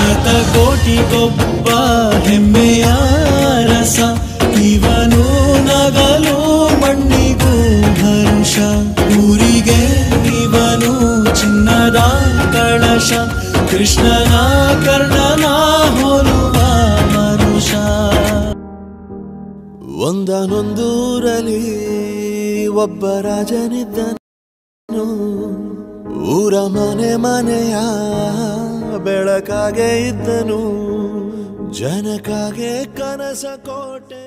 ಶತಕೋಟಿಗೊಬ್ಬ ಹೆಮ್ಮೆಯ ರಸ ಇವನು ನಗಲು ಮಣ್ಣಿಗೂ ಹರುಷ ಊರಿಗೆ ಇವನು ಚಿನ್ನದ ಕಳಶ ಕೃಷ್ಣನ ಕರ್ಣನ ಹೋಲುವ ಮನುಷ ಒಂದನೊಂದೂರಲ್ಲಿ ಒಬ್ಬ ರಾಜನಿದ್ದನು ಊರ ಮನೆ ಮನೆಯ ಬೆಳಕಾಗೆ ಇದ್ದನು ಜನಕಾಗೆ ಕನಸ ಕೋಟೆ